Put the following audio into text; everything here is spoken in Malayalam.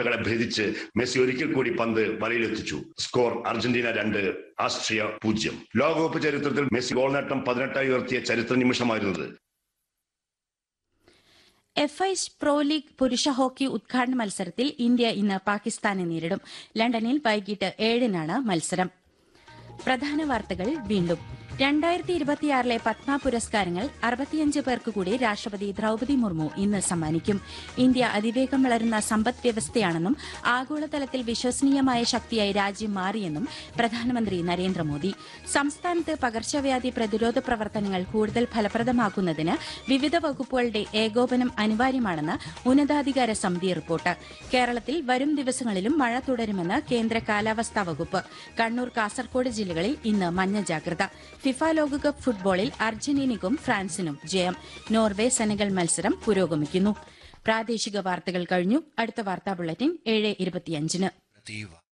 കോട്ടകളെ ഭേദിച്ച് മെസ്സി ഒരിക്കൽ കൂടി പന്ത് വലയിലെത്തിച്ചു സ്കോർ അർജന്റീന രണ്ട് ആസ്ട്രിയ പൂജ്യം ലോകകപ്പ് ചരിത്രത്തിൽ മെസ്സി ഗോൾ നേട്ടം പതിനെട്ടായി ഉയർത്തിയ ചരിത്ര നിമിഷമായിരുന്നത് എഫ് ഐ പ്രോ ലീഗ് പുരുഷ ഹോക്കി ഉദ്ഘാടന മത്സരത്തിൽ ഇന്ത്യ ഇന്ന് പാകിസ്ഥാനെ നേരിടും ലണ്ടനിൽ വൈകിട്ട് ഏഴിനാണ് മത്സരം പ്രധാന വാർത്തകൾ വീണ്ടും രണ്ടായിരത്തി ഇരുപത്തിയാറിലെ പത്മ പുരസ്കാരങ്ങൾ അറുപത്തിയഞ്ച് പേർക്ക് കൂടി രാഷ്ട്രപതി ദ്രൌപതി മുർമു ഇന്ന് സമ്മാനിക്കും ഇന്ത്യ അതിവേഗം വളരുന്ന സമ്പദ് വ്യവസ്ഥയാണെന്നും ആഗോളതലത്തിൽ വിശ്വസനീയമായ ശക്തിയായി രാജ്യം മാറിയെന്നും പ്രധാനമന്ത്രി നരേന്ദ്രമോദി സംസ്ഥാനത്ത് പകർച്ചവ്യാധി പ്രതിരോധ പ്രവർത്തനങ്ങൾ കൂടുതൽ ഫലപ്രദമാക്കുന്നതിന് വിവിധ വകുപ്പുകളുടെ ഏകോപനം അനിവാര്യമാണെന്ന് ഉന്നതാധികാര സമിതി റിപ്പോർട്ട് കേരളത്തിൽ വരും ദിവസങ്ങളിലും മഴ തുടരുമെന്ന് കേന്ദ്ര കാലാവസ്ഥാ വകുപ്പ് കണ്ണൂർ കാസർകോട് ജില്ലകളിൽ ഇന്ന് മഞ്ഞ ജാഗ്രത ഫിഫ ലോകകപ്പ് ഫുട്ബോളിൽ അർജന്റീനയ്ക്കും ഫ്രാൻസിനും ജയം നോർവേ സെനഗൽ മത്സരം പുരോഗമിക്കുന്നു പ്രാദേശിക വാർത്തകൾ കഴിഞ്ഞു അടുത്ത വാർത്താ ബുള്ളറ്റിൻ ഏഴ് ഇരുപത്തിയഞ്ചിന് Nativa.